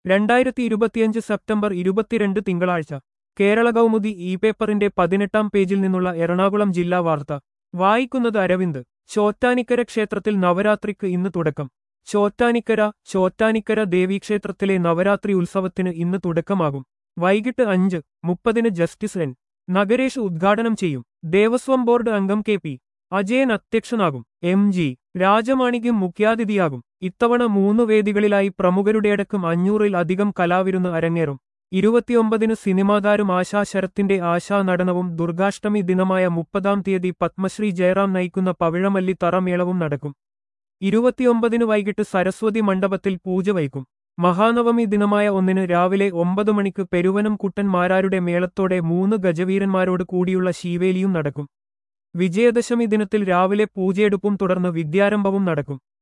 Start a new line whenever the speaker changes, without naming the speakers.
രണ്ടായിരത്തി ഇരുപത്തിയഞ്ച് സെപ്റ്റംബർ ഇരുപത്തിരണ്ട് തിങ്കളാഴ്ച കേരള കൗമുദി ഇ പേപ്പറിന്റെ പതിനെട്ടാം പേജിൽ നിന്നുള്ള എറണാകുളം ജില്ലാ വാർത്ത വായിക്കുന്നത് അരവിന്ദ് ചോറ്റാനിക്കര ക്ഷേത്രത്തിൽ നവരാത്രിക്ക് ഇന്ന് തുടക്കം ചോറ്റാനിക്കര ചോറ്റാനിക്കര ദേവീക്ഷേത്രത്തിലെ നവരാത്രി ഉത്സവത്തിന് ഇന്ന് തുടക്കമാകും വൈകിട്ട് അഞ്ച് മുപ്പതിന് ജസ്റ്റിസ് എൻ നഗരേഷ് ഉദ്ഘാടനം ചെയ്യും ദേവസ്വം ബോർഡ് അംഗം കെ പി അജയൻ അധ്യക്ഷനാകും എം ജി രാജമാണിക്യം മുഖ്യാതിഥിയാകും ഇത്തവണ മൂന്ന് വേദികളിലായി പ്രമുഖരുടെയടക്കം അഞ്ഞൂറിൽ അധികം കലാവിരുന്ന് അരങ്ങേറും ഇരുപത്തിയൊമ്പതിന് സിനിമാതാരം ആശാ ശരത്തിന്റെ ആശാ നടനവും ദുർഗാഷ്ടമി ദിനമായ മുപ്പതാം തീയതി പത്മശ്രീ ജയറാം നയിക്കുന്ന പവിഴമല്ലി തറമേളവും നടക്കും ഇരുപത്തിയൊമ്പതിന് വൈകിട്ട് സരസ്വതി മണ്ഡപത്തിൽ പൂജ വയ്ക്കും മഹാനവമി ദിനമായ ഒന്നിന് രാവിലെ ഒമ്പത് മണിക്ക് പെരുവനം കുട്ടന്മാരാരുടെ മേളത്തോടെ മൂന്ന് ഗജവീരന്മാരോട് കൂടിയുള്ള ശീവേലിയും നടക്കും വിജയദശമി ദിനത്തിൽ രാവിലെ പൂജയെടുപ്പും തുടർന്ന് വിദ്യാരംഭവും നടക്കും